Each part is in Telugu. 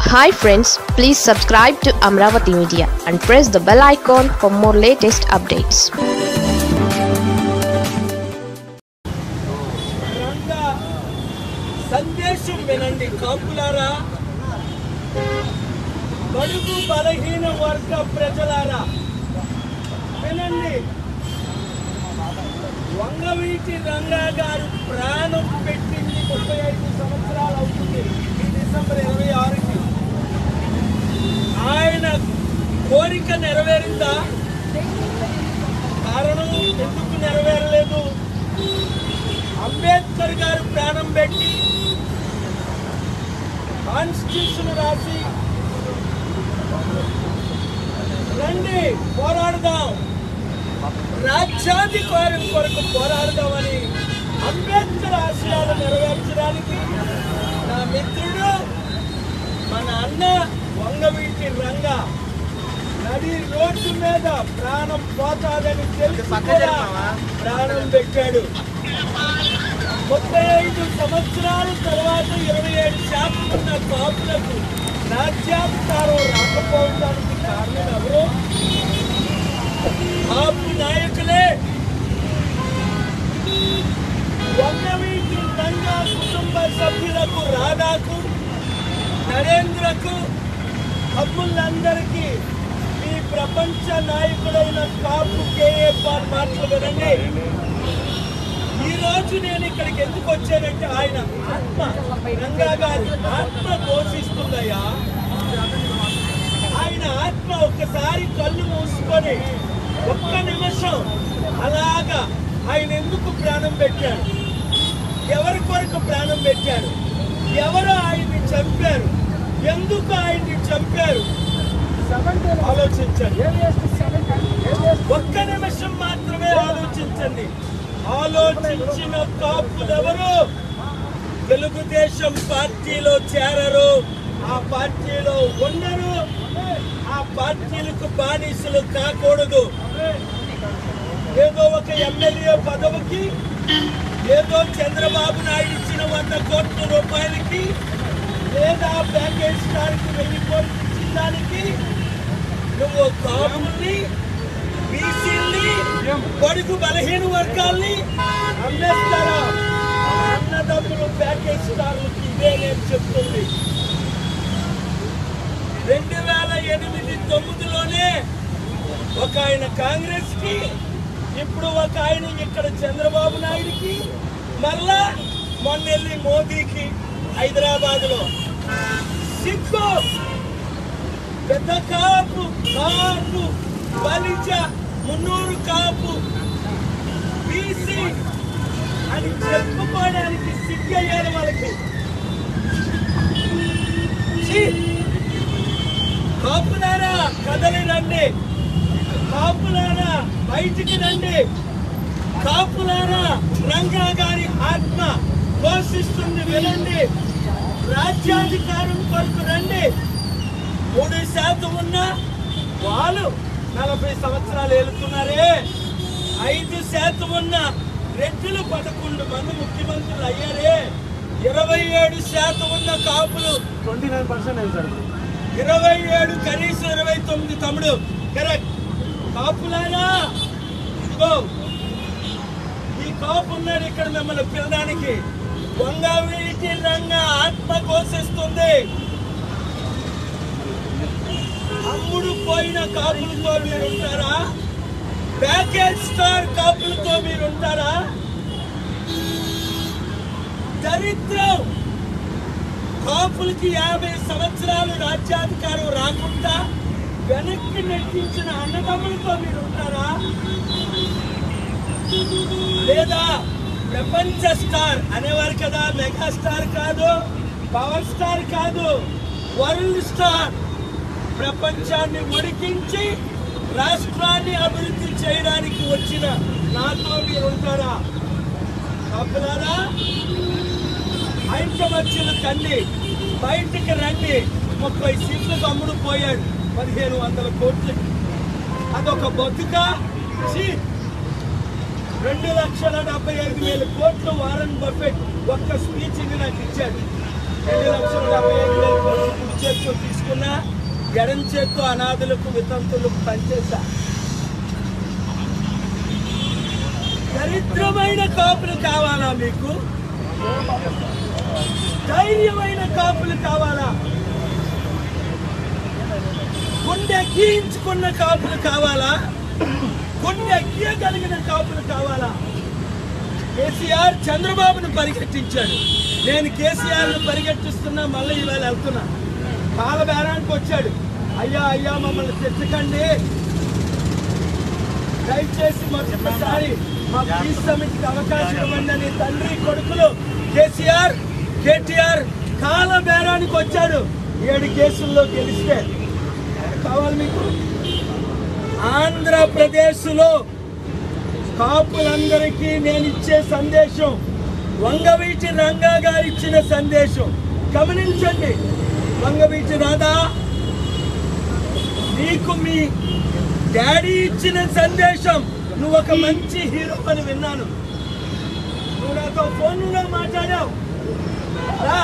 Hi friends please subscribe to Amaravati media and press the bell icon for more latest updates Ranga సందేశం వినండి కాపులారా బడుగు బలహీన వర్గ ప్రజలారా వినండి వంగవీటి రంగా గారు ప్రాణం పెట్టింది ముప్పై ఐదు సంవత్సరాలు అవుతుంది ఈ డిసెంబర్ ఇరవై ఆరుకి ఆయన కోరిక నెరవేరిందా కారణం ఎందుకు నెరవేరలేదు అంబేద్కర్ గారు ప్రాణం పెట్టి కాన్స్టిట్యూషన్ రాసి రండి పోరాడదాం రాజ్యాధికారం కొరకు పోరాడదామని అంబేద్కర్ ఆశయాలు నెరవేర్చడానికి నా మిత్రుడు మన అన్న వంగవీటి రంగ నడి రోడ్డు మీద ప్రాణం పోతాదని తెలిసి కూడా ప్రాణం పెట్టాడు ముప్పై ఐదు సంవత్సరాల తర్వాత ఇరవై ఏడు శాతం ఉన్న కాపులకు రాజ్యాధికారం రాకపోవడానికి కారణం ఎవరు కాపు నాయకులే వంగవీటి రంగా కుటుంబ సభ్యులకు రాధాకు నరేంద్రకు తమ్ముళ్ళందరికీ మీ ప్రపంచ నాయకుడైన కాపు కేఏ పాల్ మాటలు వినండి ఈ రోజు నేను ఇక్కడికి ఎందుకు వచ్చానంటే ఆయన ఆత్మ రంగా గారి ఆత్మ పోషిస్తుందయ్యా ఆయన ఆత్మ ఒక్కసారి కళ్ళు మూసుకొని ఒక్క నిమిషం అలాగా ఆయన ఎందుకు ప్రాణం పెట్టాడు ఎవరి కొరకు ప్రాణం పెట్టాడు ఎవరు ఆయన్ని చంపారు ఎందుకు ఆయన్ని చంపారు ఆలోచించండి ఒక్క నిమిషం మాత్రమే ఆలోచించండి ఆలోచించిన కాపులెవరు తెలుగుదేశం పార్టీలో చేరరు ఆ పార్టీలో ఉండరు ఆ పార్టీలకు బానిసలు కాకూడదు ఏదో ఒక ఎమ్మెల్యే పదవికి ఏదో చంద్రబాబు నాయుడు ఇచ్చిన వంద కోట్ల రూపాయలకి లేదా ప్యాకేజ్ స్టార్కి వెయ్యి కోట్లు ఇచ్చిన దానికి నువ్వు కాపుల్ని బీసీల్ని పొడుగు బలహీన వర్గాల్ని అమ్మేస్తారా అన్నదమ్ములు ప్యాకేజ్ స్టార్లకి ఇదే నేను చెప్తుంది రెండు వేల ఎనిమిది తొమ్మిదిలోనే ఒక ఆయన కాంగ్రెస్ కి ఇప్పుడు ఒక ఆయన ఇక్కడ చంద్రబాబు నాయుడుకి మళ్ళా మొన్న వెళ్ళి మోదీకి హైదరాబాద్ లో సిక్కు పెద్ద కాపు కాపు బలిజ మున్నూరు కాపు బీసీ అని చెప్పుకోవడానికి సిగ్గయ్యారు వాళ్ళకి ఛీ! కాపులారా కదలి రండి కాపులారా బయటికి రండి కాపులారా రంగా గారి ఆత్మ పోషిస్తుంది వినండి రాజ్యాధికారం కొరకు రండి మూడు శాతం ఉన్న వాళ్ళు నలభై సంవత్సరాలు ఏలుతున్నారే ఐదు శాతం ఉన్న రెడ్డిలు పదకొండు మంది ముఖ్యమంత్రులు అయ్యారే ఇరవై ఏడు శాతం ఉన్న కాపులు ట్వంటీ నైన్ పర్సెంట్ అయింది సార్ ఇప్పుడు. ఇరవై ఏడు కనీసం ఇరవై తొమ్మిది తమ్ముడు కరెక్ట్ కాపులారా ఇదిగో ఈ కాపు ఉన్నాడు ఇక్కడ మిమ్మల్ని పిల్లడానికి వంగవీటి రంగ ఆత్మ కోసిస్తుంది అమ్ముడు పోయిన కాపులతో మీరు ఉంటారా ప్యాకేజ్ స్టార్ కాపులతో మీరు ఉంటారా దరిద్రం కాపులకి యాభై సంవత్సరాలు రాజ్యాధికారం రాకుండా వెనక్కి నెట్టించిన అన్నదమ్ములతో మీరు ఉంటారా లేదా ప్రపంచ స్టార్ అనేవారు కదా మెగా స్టార్ కాదు పవర్ స్టార్ కాదు వరల్డ్ స్టార్ ప్రపంచాన్ని ఉడికించి రాష్ట్రాన్ని అభివృద్ధి చేయడానికి వచ్చిన నాతో మీరు ఉంటారా కాపులారా ఐక్యమత్యులు కండి బయటికి రండి ముప్పై సీట్లకు అమ్ముడు పోయాడు పదిహేను వందల కోట్లు అదొక బతుక ఛీ! రెండు లక్షల డెబ్బై ఐదు వేల కోట్లు వారన్ బఫెట్ ఒక్క స్పీచ్ ని నాకు ఇచ్చాడు రెండు లక్షల డెబ్బై ఐదు వేల కోట్లు కుడి చేతితో ఎడం చేత్తో అనాథులకు వితంతులకు పనిచేశా దరిద్రమైన కాపులు కావాలా మీకు ధైర్యమైన కాపులు కావాలా గుండె గీయించుకున్న కాపులు కావాలా గుండె గీయగలిగిన కాపులు కావాలా కేసీఆర్ చంద్రబాబును పరిగెట్టించాడు నేను కేసీఆర్ ను పరిగెట్టిస్తున్నా మళ్ళీ ఇవాళ వెళ్తున్నా పాల బేరానికి వచ్చాడు అయ్యా అయ్యా మమ్మల్ని తెచ్చకండి దయచేసి మరొకసారి మా పీస్ సమితికి అవకాశం ఇవ్వండి అని తండ్రి కొడుకులు కేసీఆర్ కేటీఆర్ కాల బేరానికి వచ్చాడు ఏడు కేసుల్లో గెలిస్తే కావాలి మీకు ఆంధ్రప్రదేశ్లో కాపులందరికీ నేను ఇచ్చే సందేశం వంగవీటి రంగా గారు ఇచ్చిన సందేశం గమనించండి వంగవీటి రాధా నీకు మీ డాడీ ఇచ్చిన సందేశం నువ్వు ఒక మంచి హీరో అని విన్నాను నువ్వు నాతో ఫోన్లో మాట్లాడావు రా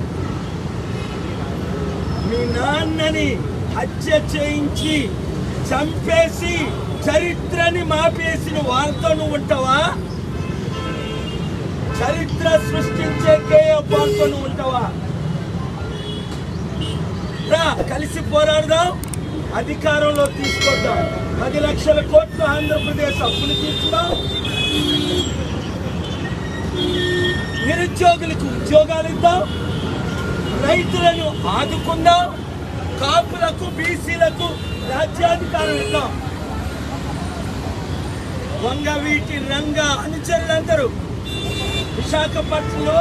మీ నాన్నని హత్య చేయించి చంపేసి చరిత్రని మాపేసిన వాళ్ళతో నువ్వు ఉంటావా చరిత్ర సృష్టించే కేఎఫ్ వాళ్ళతో నువ్వు ఉంటావా రా కలిసి పోరాడదాం అధికారంలో తీసుకొద్దాం పది లక్షల కోట్లు ఆంధ్రప్రదేశ్ అప్పులు తీర్చుదాం నిరుద్యోగులకు ఉద్యోగాలు ఇద్దాం రైతులను ఆదుకుందాం కాపులకు బీసీలకు రాజ్యాధికారం ఇద్దాం వంగవీటి రంగ అనుచరులందరూ విశాఖపట్నంలో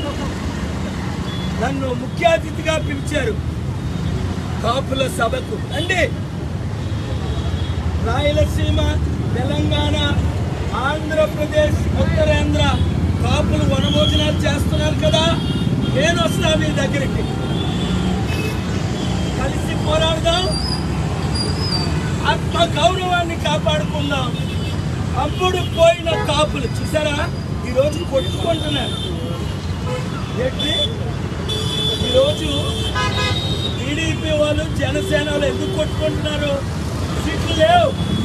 నన్ను ముఖ్య అతిథిగా పిలిచారు కాపుల సభకు రండి రాయలసీమ తెలంగాణ ఆంధ్రప్రదేశ్ ఉత్తరాంధ్ర కాపులు వనభోజనాలు చేస్తున్నారు కదా నేను వస్తా మీ దగ్గరికి కలిసి పోరాడదాం ఆత్మ గౌరవాన్ని కాపాడుకుందాం అప్పుడు పోయిన కాపులు చూసారా ఈరోజు కొట్టుకుంటున్నారు ఏంటి ఈరోజు టీడీపీ వాళ్ళు జనసేన వాళ్ళు ఎందుకు కొట్టుకుంటున్నారు సీట్లు లేవు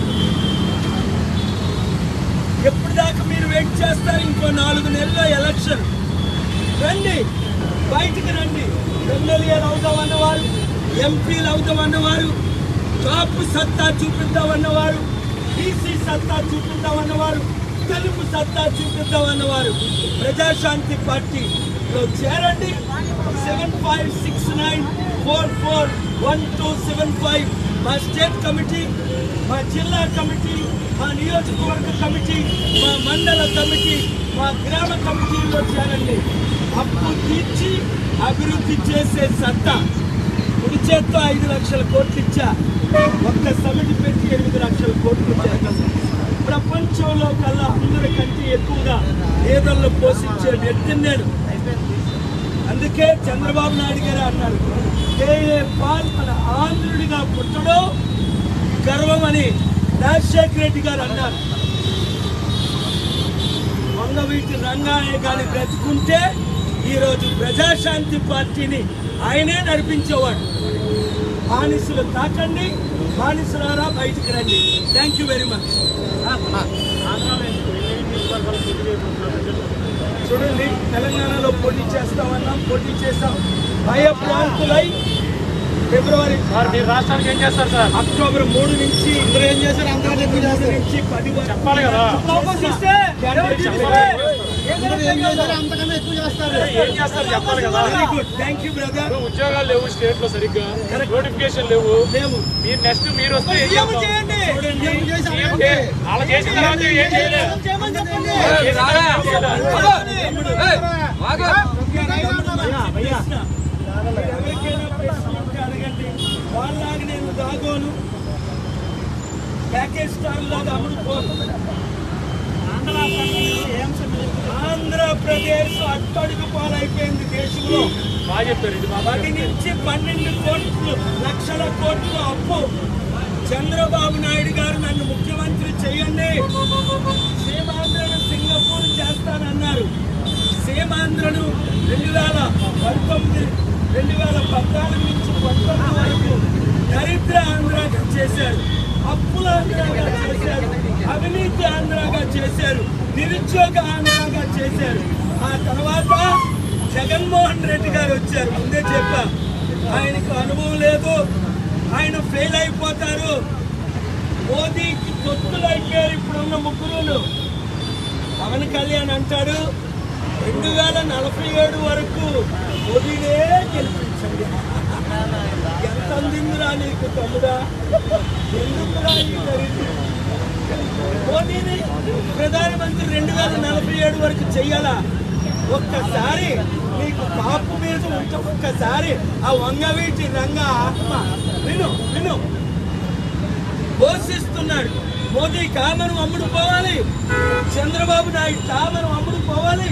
ఎప్పుడు దాకా మీరు వెయిట్ చేస్తారు ఇంకో నాలుగు నెలల ఎలక్షన్ రండి బయటికి రండి ఎమ్మెల్యేలు అవుదాం అన్నవారు ఎంపీలు అవుదాం అన్నవారు కాపు సత్తా చూపిద్దాం అన్నవారు బీసీ సత్తా చూపిద్దాం అన్నవారు తెలుగు సత్తా చూపిద్దాం అన్నవారు ప్రజాశాంతి పార్టీలో చేరండి seven five six nine four four one two seven five మా స్టేట్ కమిటీ మా జిల్లా కమిటీ మా నియోజకవర్గ కమిటీ మా మండల కమిటీ మా గ్రామ కమిటీలో చేరండి అప్పు తీర్చి అభివృద్ధి చేసే సత్తా కుడి చేత్తో ఐదు లక్షల కోట్లు ఇచ్చా ఒక్క సమితి పెట్టి ఎనిమిది లక్షల కోట్లు చేద్దాం ప్రపంచంలో కల్లా అందరికంటే ఎక్కువగా పేదలను పోషించే వ్యక్తిని నేను అందుకే చంద్రబాబు నాయుడు గారు అన్నారు కేఏ పాల్ మన ఆంధ్రుడిగా పుట్టడం గర్వమని రాజశేఖర రెడ్డి గారు అన్నారు వంగవీటి రంగానే కానీ బ్రతుకుంటే ఈరోజు ప్రజాశాంతి పార్టీని ఆయనే నడిపించేవాడు బానిసలు తాకండి బానిసలారా బయటికి రండి థ్యాంక్ యూ వెరీ మచ్ చూడండి తెలంగాణలో పోటీ చేస్తామన్నాం పోటీ చేస్తాం భయప్రాంతులై ఫిబ్రవరి సార్ మీరు రాష్ట్రానికి ఏం చేస్తారు సార్ అక్టోబర్ మూడు నుంచి ఏం చేశారు అందరూ ఎక్కువ చేస్తారు నుంచి పది వరకు చెప్పాలి కదా ఏం చేస్తారు చెప్పాలి కదా very good thank you brother ఇప్పుడు ఉద్యోగాలు లేవు స్టేట్ లో సరిగ్గా నోటిఫికేషన్ లేవు లేవు మీరు నెక్స్ట్ మీరు వస్తే ఏం చేస్తాం? చూడండి సీఎం కే. అలా చేసిన తర్వాత ఏం చేయలేదు ఎవరికైనా ప్రశ్న ఉంటే అడగండి వాళ్ళలాగా నేను దాగోను ప్యాకేజ్ స్టార్ లాగా అమ్ముడుపోను ఆంధ్రప్రదేశ్ అట్టడుగు పాలైపోయింది దేశంలో బాగా చెప్పారు ఇది మా పది నుంచి పన్నెండు కోట్లు లక్షల కోట్లు అప్పు చంద్రబాబు నాయుడు గారు నన్ను ముఖ్యమంత్రి చేయండి సీమాంధ్రను సింగపూర్ చేస్తానన్నారు సీమాంధ్రను రెండు వేల పంతొమ్మిది రెండు వేల పద్నాలుగు నుంచి పంతొమ్మిది వరకు వచ్చారు ముందే చెప్పా ఆయనకు అనుభవం లేదు ఆయన ఫెయిల్ అయిపోతారు మోదీకి తొత్తులు అయిపోయారు ఇప్పుడున్న ముగ్గురును పవన్ కళ్యాణ్ అంటాడు రెండు వేల నలభై ఏడు వరకు మోదీనే గెలిపించండి ఎంత అందిందిరా నీకు తమ్ముడా ఎందుకురా ఈ దరిద్రం? మోదీని ప్రధానమంత్రి రెండు వేల నలభై ఏడు వరకు చెయ్యాలా ఒక్కసారి నీకు కాపు మీద ఉంటే ఒక్కసారి ఆ వంగవీటి రంగ ఆత్మ విను విను ఘోషిస్తున్నాడు మోదీ కామను అమ్ముడు పోవాలి చంద్రబాబు నాయుడు కామను అమ్ముడు పోవాలి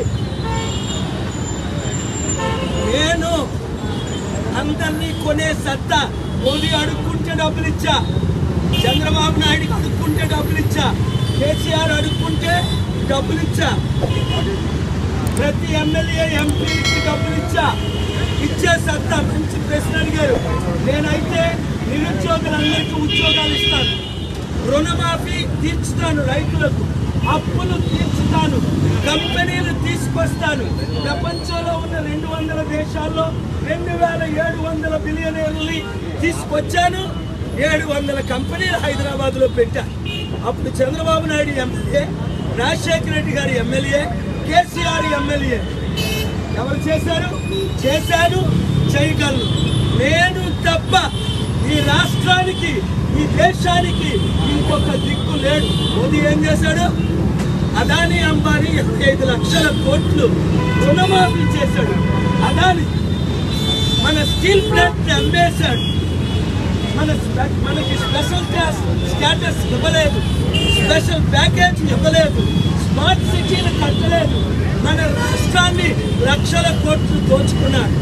నేను అందరినీ కొనే సత్తా మోదీ అడుక్కుంటే డబ్బులు ఇచ్చా చంద్రబాబు నాయుడుకి అడుక్కుంటే డబ్బులు ఇచ్చా కేసీఆర్ అడుక్కుంటే డబ్బులు ఇచ్చా ప్రతి ఎమ్మెల్యే ఎంపీకి డబ్బులు ఇచ్చా ఇచ్చే సత్తా మంచి ప్రశ్న అడిగారు నేనైతే నిరుద్యోగులందరికీ ఉద్యోగాలు ఇస్తాను రుణమాఫీ తీర్చుతాను రైతులకు అప్పులు తీర్చుతాను కంపెనీలు తీసుకొస్తాను ప్రపంచంలో ఉన్న రెండు వందల దేశాల్లో రెండు వేల ఏడు వందల బిలియనీర్లని తీసుకొచ్చాను ఏడు వందల కంపెనీలు హైదరాబాద్ లో పెట్టా అప్పుడు చంద్రబాబు నాయుడు ఎమ్మెల్యే రాజశేఖర రెడ్డి గారి ఎమ్మెల్యే కేసీఆర్ ఎమ్మెల్యే ఎవరు చేశారు చేశాను చేయగలను నేను తప్ప ఈ రాష్ట్రానికి ఈ దేశానికి ఇంకొక దిక్కు లేడు మోదీ ఏం చేశాడు అదాని అంబానీ ఇరవై ఐదు లక్షల కోట్లు రుణమాఫీ చేశాడు అదాని మన స్టీల్ ప్లాంట్ అమ్మేశాడు మన స్పె- మనకి స్పెషల్ క్లాస్ స్టేటస్ ఇవ్వలేదు స్పెషల్ ప్యాకేజ్ ఇవ్వలేదు స్మార్ట్ సిటీలు కట్టలేదు మన రాష్ట్రాన్ని లక్షల కోట్లు దోచుకున్నాడు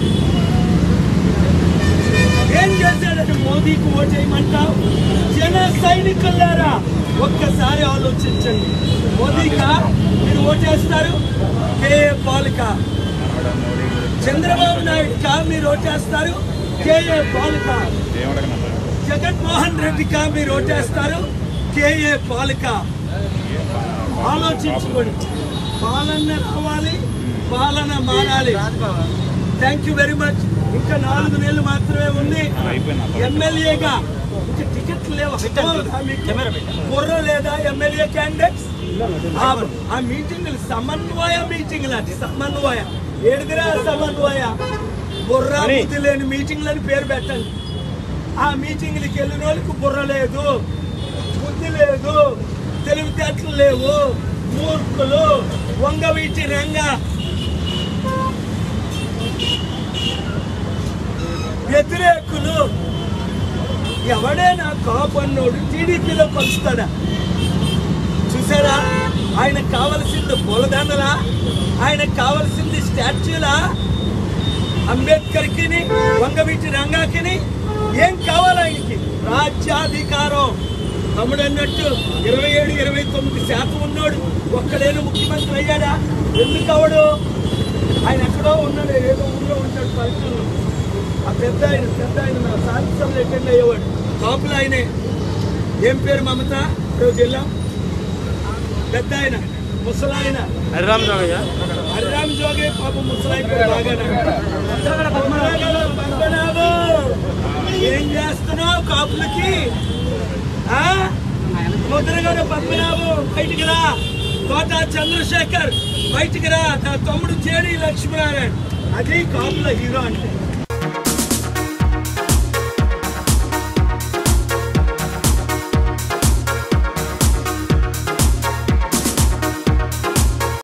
ఏం చేశాడని మోదీకి ఓటేయమంటావు జన సైనికులారా ఒక్కసారి ఆలోచించండి మోదీకా మీరు ఓటేస్తారు కేఏ పాలిక చంద్రబాబు నాయుడుకా మీరు ఓటేస్తారు కేఏ పాలిక జగన్మోహన్ రెడ్డికా మీరు ఓటేస్తారు కేఏ పాలిక ఆలోచించుకోండి పాలన రావాలి పాలన మారాలి థ్యాంక్ యూ వెరీ మచ్ ఇంకా నాలుగు నెలలు మాత్రమే ఉంది ఎమ్మెల్యేగా ఇంకా టికెట్లు లేవు బుర్ర లేదా ఎమ్మెల్యే క్యాండిడేట్స్ ఆ మీటింగ్లు సమన్వయ మీటింగ్లు అంటే సమన్వయ ఏడుగురా సమన్వయ బుర్ర బుద్ధి లేని మీటింగ్లు అని పేరు పెట్టండి ఆ మీటింగ్లకి వెళ్ళిన వాళ్ళకి బుర్ర లేదు బుద్ధి లేదు తెలివితేటలు లేవు మూర్ఖులు వంగవీటి రంగ వ్యతిరేకులు ఎవడైనా కాపన్నోడు టీడీపీలో కలుస్తాడా చూసారా ఆయనకు కావలసింది పూలదండలా ఆయనకు కావలసింది స్టాచ్యూలా అంబేద్కర్కి వంగవీటి రంగాకిని ఏం కావాలి ఆయనకి రాజ్యాధికారం తమ్ముడు అన్నట్టు ఇరవై ఏడు ఇరవై తొమ్మిది శాతం ఉన్నాడు ఒక్కడేను ముఖ్యమంత్రి అయ్యాడా ఎందుకు అవడు ఆయన ఎక్కడో ఉన్నాడు ఏదో ఊళ్ళో ఉంటాడు పల్లెటూరులో ఆ పెద్ద ఆయన పెద్ద ఆయన నా సాధించంలో అటెండ్ అయ్యేవాడు కాపులు ఆయనే ఏం పేరు మమత రోజు వెళ్ళాం పెద్ద ఆయన ముసలాయన హరిరామ్ జోగయ్య హరిరామ్ జోగే పాప ముసలాయిపోయి బాగానే పద్మనాభం, ఏం చేస్తున్నావు కాపులకి ఆ? ముద్రగడ పద్మనాభం బయటికి రా కోట చంద్రశేఖర్ బయటికి రా నా తమ్ముడు జేడి లక్ష్మీనారాయణ అది కాపుల హీరో అంటే